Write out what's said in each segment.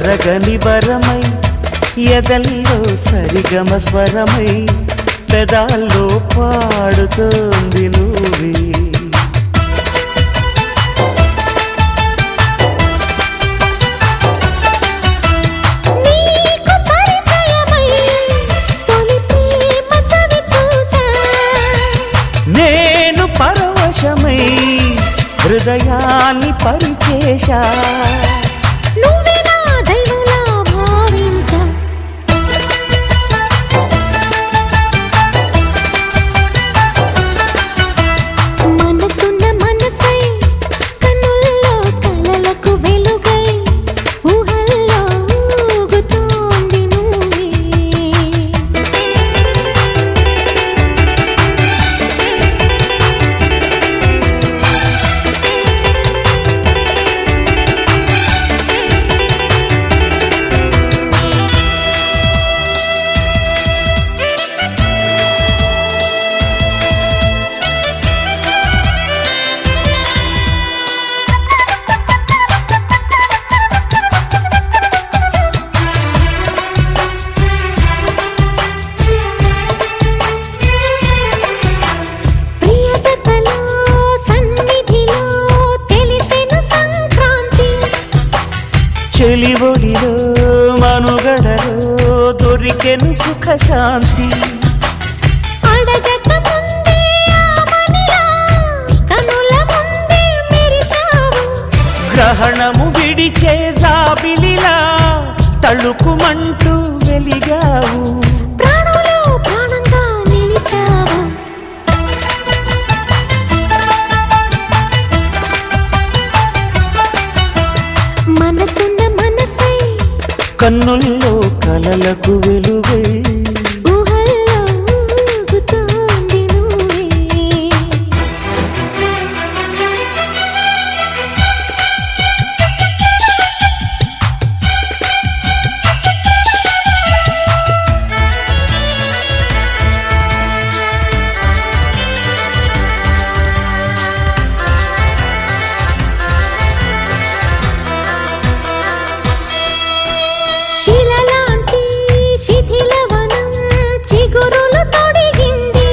తరగని వరమై ఎదల్లో సరిగమ స్వరమై పెదాల్లో పాడుతోంది నువ్వే నీకు పరిచయమై తొలి ప్రేమ చవి చూసా నేను పరవశమై హృదయాన్ని పరిచేశా నువ్వే నా దైవంలా భావించా మనసున్న మనసై కన్నుల్లో కలలకు వెలుగై ఊహల్లో ఊగుతోంది నువ్వే ప్రియ జతలో సన్నిధిలో తెలిసెను సంక్రాంతి చెలివొడిలో మనుగడలో దొరికెను సుఖశాంతి అడగక ముందే ఆమనిలా కనుల ముందే మెరిశావు గ్రహణము విడిచే జాబిలిలా తళుకుమంటూ వెలిగావు ప్రాణంలో ప్రాణంగా నిలిచావు మనసున్న మనసై కన్నుల్లో కలలకు వెలుగై ఊహల్లో ఊగుతోంది నువ్వే శిలలాంటి శిథిలవనం చిగురులు తొడిగింది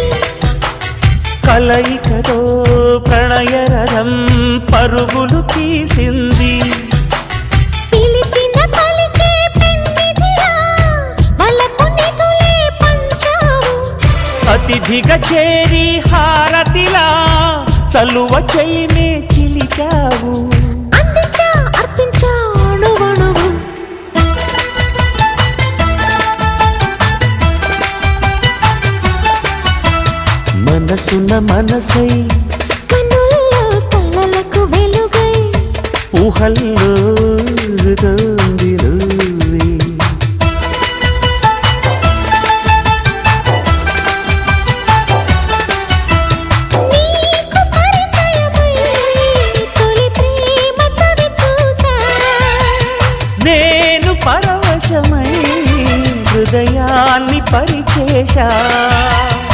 కలయికతో ప్రణయరథం పరుగులు తీసింది పిలిచిన పలికే పెన్నిధిలా వలపు నిధులే పంచావు అతిథిగా చేరి హారతిలా చలువ చెలిమే చిలికావు అందించా అర్పించా అణువణువు మనసున్న మనసై కన్నుల్లో కలలకు వెలుగై ఊహల్లో ఊగుతోంది నువ్వే నీకు పరిచయమై తొలి ప్రేమ చవి చూసా నేను పరవశమై హృదయాన్ని పరిచేశా